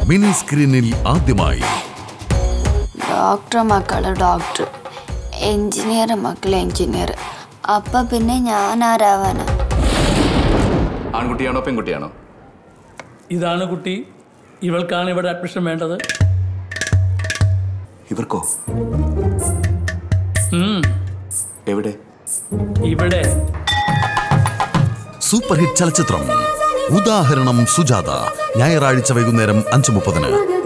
mini സ്ക്രീനിൽ ആദ്യമായി doctor മക്കള് ഡോക്ടർ എഞ്ചിനീയർ മക്കൾ എഞ്ചിനീയർ അപ്പൊ പിന്നെ ഞാൻ ആരാവാനാ ആൺകുട്ടിയാണോ പെൺകുട്ടിയാണോ ഇതാണ് കുട്ടി ഇവൾക്കാണ് ഇവിടെ അഡ്മിഷൻ വേണ്ടത് ഇവർക്കോ ഉം, എവിടെ ഇവിടെ സൂപ്പർ ഹിറ്റ് ചലച്ചിത്രം ഉദാഹരണം സുജാത ഞായറാഴ്ച വൈകുന്നേരം അഞ്ചു മുപ്പതിന്